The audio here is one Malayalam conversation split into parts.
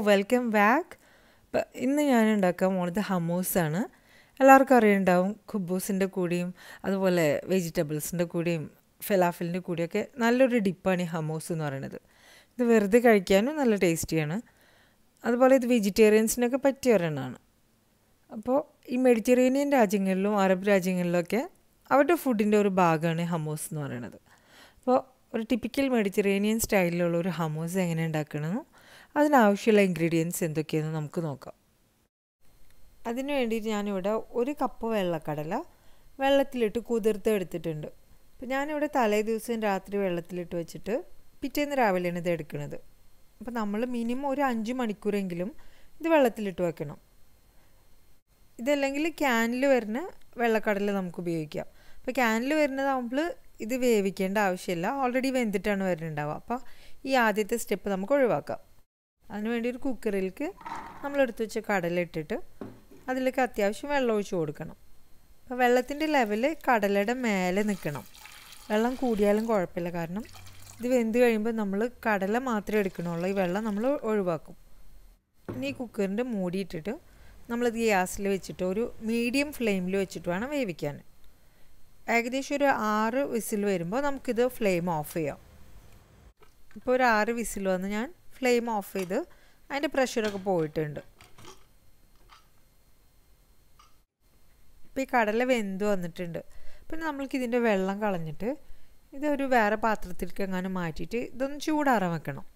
വെൽക്കം ബാക്ക് ഇന്ന് ഞാൻ ഉണ്ടാക്കാൻ പോണത് ഹമൂസാണ് എല്ലാവർക്കും അറിയുണ്ടാവും ഖുബൂസിൻ്റെ കൂടെയും അതുപോലെ വെജിറ്റബിൾസിൻ്റെ കൂടെയും ഫെലാഫിലിൻ്റെ കൂടെയൊക്കെ നല്ലൊരു ഡിപ്പാണ് ഈ ഹമൂസ് എന്ന് പറയുന്നത് ഇത് വെറുതെ കഴിക്കാനും നല്ല ടേസ്റ്റിയാണ് അതുപോലെ ഇത് വെജിറ്റേറിയൻസിനൊക്കെ പറ്റിയ ഒരെണ്ണമാണ് അപ്പോൾ ഈ മെഡിറ്ററേനിയൻ രാജ്യങ്ങളിലും അറബ് രാജ്യങ്ങളിലൊക്കെ അവരുടെ ഫുഡിൻ്റെ ഒരു ഭാഗമാണ് ഹമൂസ് എന്ന് പറയുന്നത് അപ്പോൾ ഒരു ടിപ്പിക്കൽ മെഡിറ്ററേനിയൻ സ്റ്റൈലിലുള്ള ഒരു ഹമൂസ് എങ്ങനെ ഉണ്ടാക്കണമെന്നും അതിനാവശ്യമുള്ള ഇൻഗ്രീഡിയൻസ് എന്തൊക്കെയാണെന്ന് നമുക്ക് നോക്കാം അതിന് വേണ്ടിയിട്ട് ഞാനിവിടെ ഒരു കപ്പ് വെള്ളക്കടല വെള്ളത്തിലിട്ട് കുതിർത്ത് എടുത്തിട്ടുണ്ട് അപ്പോൾ ഞാനിവിടെ തലേ ദിവസം രാത്രി വെള്ളത്തിലിട്ട് വെച്ചിട്ട് പിറ്റേന്ന് രാവിലെയാണ് ഇത് എടുക്കുന്നത് അപ്പോൾ നമ്മൾ മിനിമം ഒരു അഞ്ച് മണിക്കൂറെങ്കിലും ഇത് വെള്ളത്തിലിട്ട് വെക്കണം ഇതല്ലെങ്കിൽ ക്യാനിൽ വരുന്ന വെള്ളക്കടല നമുക്ക് ഉപയോഗിക്കാം അപ്പോൾ ക്യാനിൽ വരുന്നതാകുമ്പോൾ ഇത് വേവിക്കേണ്ട ആവശ്യമില്ല ഓൾറെഡി വെന്തിട്ടാണ് വരുന്നുണ്ടാവുക അപ്പോൾ ഈ ആദ്യത്തെ സ്റ്റെപ്പ് നമുക്ക് ഒഴിവാക്കാം അതിനുവേണ്ടി ഒരു കുക്കറിലേക്ക് നമ്മൾ എടുത്തു വെച്ച കടല ഇട്ടിട്ട് അതിലേക്ക് അത്യാവശ്യം വെള്ളം ഒഴിച്ച് കൊടുക്കണം അപ്പോൾ വെള്ളത്തിൻ്റെ ലെവൽ കടലയുടെ മേലെ നിൽക്കണം വെള്ളം കൂടിയാലും കുഴപ്പമില്ല കാരണം ഇത് വെന്ത് കഴിയുമ്പോൾ നമ്മൾ കടല മാത്രമേ എടുക്കണുള്ളൂ ഈ വെള്ളം നമ്മൾ ഒഴിവാക്കും ഇനി ഈ കുക്കറിൻ്റെ മൂടിയിട്ടിട്ട് നമ്മളത് ഗ്യാസിൽ വെച്ചിട്ട് ഒരു മീഡിയം ഫ്ലെയിമിൽ വെച്ചിട്ട് വേണം വേവിക്കാൻ ഏകദേശം ഒരു ആറ് വിസിൽ വരുമ്പോൾ നമുക്കിത് ഫ്ലെയിം ഓഫ് ചെയ്യാം ഇപ്പോൾ ഒരു ആറ് വിസിൽ വന്ന് ഞാൻ ഫ്ലെയിം ഓഫ് ചെയ്ത് അതിൻ്റെ പ്രഷറൊക്കെ പോയിട്ടുണ്ട് ഇപ്പോൾ ഈ കടല വെന്ത് വന്നിട്ടുണ്ട് പിന്നെ നമ്മൾക്ക് ഇതിൻ്റെ വെള്ളം കളഞ്ഞിട്ട് ഇതൊരു വേറെ പാത്രത്തിലേക്ക് എങ്ങാനും മാറ്റിയിട്ട് ഇതൊന്ന് ചൂടാറാൻ വെക്കണം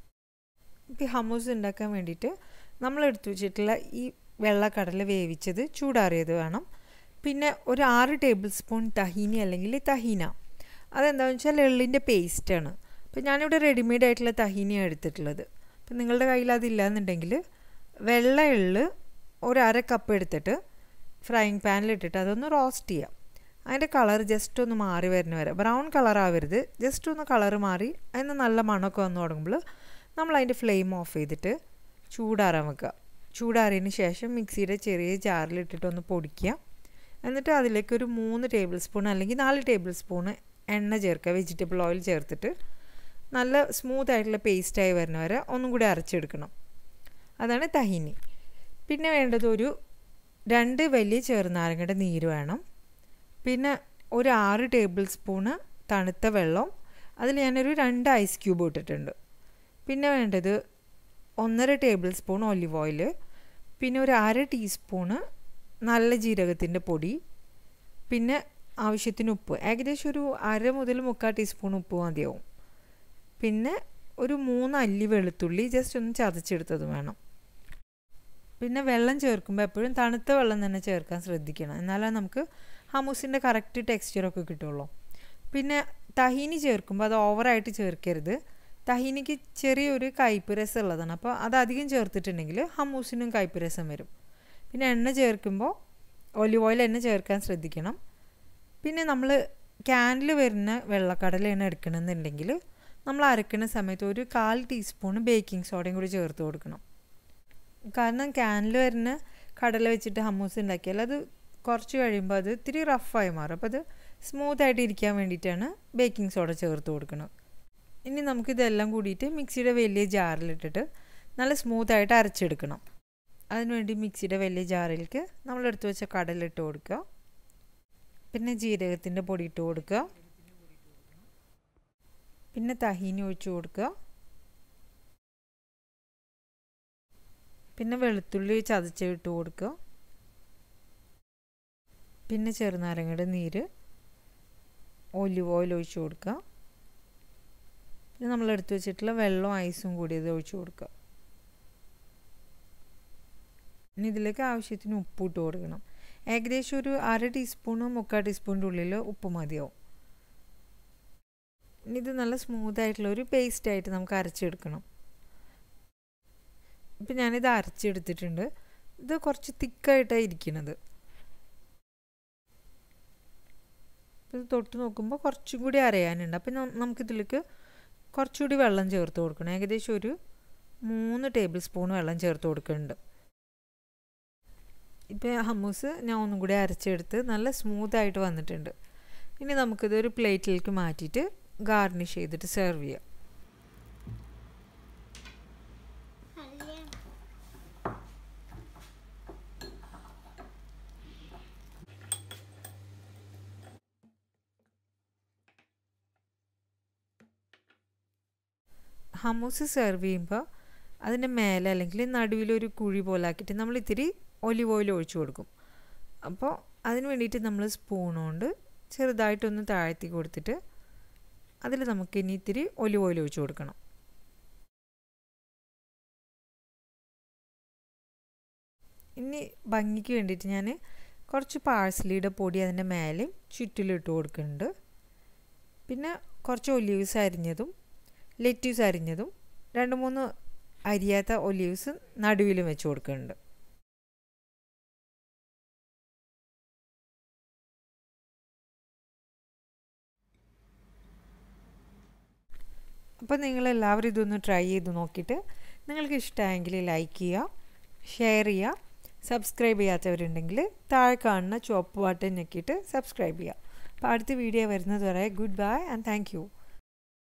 ഇപ്പോൾ ഈ ഹമൂസ് ഉണ്ടാക്കാൻ വേണ്ടിയിട്ട് നമ്മൾ എടുത്തു വെച്ചിട്ടുള്ള ഈ വെള്ളക്കടല വേവിച്ചത് ചൂടാറിയത് വേണം പിന്നെ ഒരു ആറ് ടേബിൾ സ്പൂൺ തഹീനി അല്ലെങ്കിൽ തഹീന അതെന്താണെന്ന് വെച്ചാൽ എള്ളിൻ്റെ പേസ്റ്റാണ് അപ്പോൾ ഞാനിവിടെ റെഡിമെയ്ഡ് ആയിട്ടുള്ള തഹീനിയാണ് എടുത്തിട്ടുള്ളത് അപ്പം നിങ്ങളുടെ കയ്യിൽ അതില്ല എന്നുണ്ടെങ്കിൽ വെള്ള എള്ള് ഒരു അര കപ്പ് എടുത്തിട്ട് ഫ്രൈങ് പാനിലിട്ടിട്ട് അതൊന്ന് റോസ്റ്റ് ചെയ്യാം അതിൻ്റെ കളർ ജസ്റ്റ് ഒന്ന് മാറി വരുന്ന വരെ ബ്രൗൺ കളർ ആവരുത് ജസ്റ്റ് ഒന്ന് കളർ മാറി അതിന് നല്ല മണമൊക്കെ വന്ന് തുടങ്ങുമ്പോൾ നമ്മൾ അതിൻ്റെ ഫ്ലെയിം ഓഫ് ചെയ്തിട്ട് ചൂടാറാൻ വെക്കുക ചൂടാറിയതിന് ശേഷം മിക്സിയുടെ ചെറിയ ജാറിലിട്ടിട്ട് ഒന്ന് പൊടിക്കുക എന്നിട്ട് അതിലേക്ക് ഒരു മൂന്ന് ടേബിൾ സ്പൂൺ അല്ലെങ്കിൽ നാല് ടേബിൾ സ്പൂണ് എണ്ണ ചേർക്കുക വെജിറ്റബിൾ ഓയിൽ ചേർത്തിട്ട് നല്ല സ്മൂത്ത് ആയിട്ടുള്ള പേസ്റ്റായി വരുന്ന വരെ ഒന്നും കൂടി അരച്ചെടുക്കണം അതാണ് തഹിനി പിന്നെ വേണ്ടത് ഒരു രണ്ട് വലിയ ചെറുനാരങ്ങയുടെ നീര് വേണം പിന്നെ ഒരു ആറ് ടേബിൾ സ്പൂണ് തണുത്ത വെള്ളം അതിൽ ഞാനൊരു രണ്ട് ഐസ് ക്യൂബ് ഇട്ടിട്ടുണ്ട് പിന്നെ വേണ്ടത് ഒന്നര ടേബിൾ സ്പൂൺ ഒലിവ് ഓയിൽ പിന്നെ ഒരു അര ടീസ്പൂണ് നല്ല ജീരകത്തിൻ്റെ പൊടി പിന്നെ ആവശ്യത്തിന് ഉപ്പ് ഏകദേശം ഒരു അര മുതൽ മുക്കാൽ ടീസ്പൂൺ ഉപ്പ് മതിയാവും പിന്നെ ഒരു മൂന്ന് അല്ലി വെളുത്തുള്ളി ജസ്റ്റ് ഒന്ന് ചതച്ചെടുത്തത് വേണം പിന്നെ വെള്ളം ചേർക്കുമ്പോൾ എപ്പോഴും തണുത്ത വെള്ളം തന്നെ ചേർക്കാൻ ശ്രദ്ധിക്കണം എന്നാലേ നമുക്ക് ഹമൂസിൻ്റെ കറക്റ്റ് ടെക്സ്ചറൊക്കെ കിട്ടുള്ളൂ പിന്നെ തഹീനി ചേർക്കുമ്പോൾ അത് ഓവറായിട്ട് ചേർക്കരുത് തഹീനിക്ക് ചെറിയൊരു കയ്പ്പ് രസം ഉള്ളതാണ് അപ്പോൾ അത് അധികം ചേർത്തിട്ടുണ്ടെങ്കിൽ ഹമൂസിനും കയ്പ്പ് രസം വരും പിന്നെ എണ്ണ ചേർക്കുമ്പോൾ ഒലിവ് ഓയിൽ എണ്ണ ചേർക്കാൻ ശ്രദ്ധിക്കണം പിന്നെ നമ്മൾ ക്യാനിൽ വരുന്ന വെള്ളക്കടലയാണ് എടുക്കണമെന്നുണ്ടെങ്കിൽ നമ്മൾ അരക്കുന്ന സമയത്ത് ഒരു കാൽ ടീസ്പൂൺ ബേക്കിംഗ് സോഡയും കൂടി ചേർത്ത് കൊടുക്കണം കാരണം ക്യാനിൽ വരുന്ന കടല വെച്ചിട്ട് ഹമ്മൂസ് ഉണ്ടാക്കിയാൽ അത് കുറച്ച് കഴിയുമ്പോൾ അത് ഇത്തിരി റഫായി മാറും അപ്പോൾ അത് സ്മൂത്തായിട്ട് ഇരിക്കാൻ വേണ്ടിയിട്ടാണ് ബേക്കിംഗ് സോഡ ചേർത്ത് കൊടുക്കുന്നത് ഇനി നമുക്കിതെല്ലാം കൂടിയിട്ട് മിക്സിയുടെ വലിയ ജാറിലിട്ടിട്ട് നല്ല സ്മൂത്തായിട്ട് അരച്ചെടുക്കണം അതിനുവേണ്ടി മിക്സിയുടെ വലിയ ജാറിലേക്ക് നമ്മൾ എടുത്തു വെച്ച കടലിട്ട് കൊടുക്കുക പിന്നെ ജീരകത്തിൻ്റെ പൊടി ഇട്ട് കൊടുക്കുക പിന്നെ തഹീനി ഒഴിച്ചു കൊടുക്കുക പിന്നെ വെളുത്തുള്ളി ചതച്ചിട്ട് കൊടുക്കുക പിന്നെ ചെറുനാരങ്ങയുടെ നീര് ഒലിവ് ഓയിൽ ഒഴിച്ചു കൊടുക്കുക പിന്നെ നമ്മൾ എടുത്തു വെച്ചിട്ടുള്ള വെള്ളവും ഐസും കൂടി ഇത് ഒഴിച്ചു കൊടുക്കുക ഇനി ഇതിലേക്ക് ആവശ്യത്തിന് ഉപ്പ് ഇട്ട് കൊടുക്കണം ഏകദേശം ഒരു അര ടീസ്പൂണ് മുക്കാൽ ടീസ്പൂണിൻ്റെ ഉള്ളിൽ ഉപ്പ് മതിയാവും ഇനി ഇത് നല്ല സ്മൂത്ത് ആയിട്ടുള്ള ഒരു പേസ്റ്റ് ആയിട്ട് നമുക്ക് അരച്ചെടുക്കണം ഇപ്പം ഞാനിത് അരച്ചെടുത്തിട്ടുണ്ട് ഇത് കുറച്ച് തിക്കായിട്ടാണ് ഇരിക്കുന്നത് ഇത് തൊട്ട് നോക്കുമ്പോൾ കുറച്ചും കൂടി അരയാനുണ്ട് അപ്പം നമുക്കിതിലേക്ക് കുറച്ചുകൂടി വെള്ളം ചേർത്ത് കൊടുക്കണം ഏകദേശം ഒരു മൂന്ന് ടേബിൾ സ്പൂൺ വെള്ളം ചേർത്ത് കൊടുക്കുന്നുണ്ട് ഇപ്പോൾ ഹമ്മൂസ് ഞാൻ ഒന്നും കൂടി അരച്ചെടുത്ത് നല്ല സ്മൂത്തായിട്ട് വന്നിട്ടുണ്ട് ഇനി നമുക്കിത് ഒരു പ്ലേറ്റിലേക്ക് മാറ്റിയിട്ട് ഗാർണിഷ് ചെയ്തിട്ട് സെർവ് ചെയ്യാം ഹമൂസ് സെർവ് ചെയ്യുമ്പോൾ അതിൻ്റെ മേലെ അല്ലെങ്കിൽ നടുവിലൊരു കുഴി പോലെ ആക്കിയിട്ട് നമ്മൾ ഇത്തിരി ഒലിവ് ഓയിൽ ഒഴിച്ചു കൊടുക്കും അപ്പോൾ അതിന് വേണ്ടിയിട്ട് നമ്മൾ സ്പൂൺ കൊണ്ട് ചെറുതായിട്ടൊന്ന് താഴ്ത്തി കൊടുത്തിട്ട് അതിൽ നമുക്ക് ഇനി ഇത്തിരി ഒലിവ് ഓയിൽ ഒഴിച്ചു കൊടുക്കണം ഇനി ഭംഗിക്ക് വേണ്ടിയിട്ട് ഞാൻ കുറച്ച് പാഴ്സലിയുടെ പൊടി അതിൻ്റെ മേലെയും ചുറ്റിലിട്ട് കൊടുക്കുന്നുണ്ട് പിന്നെ കുറച്ച് ഒലീവ്സ് അരിഞ്ഞതും ലെറ്റ്യൂസ് അരിഞ്ഞതും രണ്ട് മൂന്ന് അരിയാത്ത ഒലീവ്സ് നടുവിലും വെച്ച് കൊടുക്കുന്നുണ്ട് അപ്പോൾ നിങ്ങളെല്ലാവരും ഇതൊന്ന് ട്രൈ ചെയ്ത് നോക്കിയിട്ട് നിങ്ങൾക്ക് ഇഷ്ടമായെങ്കിൽ ലൈക്ക് ചെയ്യുക ഷെയർ ചെയ്യുക സബ്സ്ക്രൈബ് ചെയ്യാത്തവരുണ്ടെങ്കിൽ താഴെ കാണുന്ന ചുവപ്പ് ബട്ടൺ ഞെക്കിയിട്ട് സബ്സ്ക്രൈബ് ചെയ്യുക അപ്പോൾ അടുത്ത വീഡിയോ വരുന്നത് വരെ good bye and thank U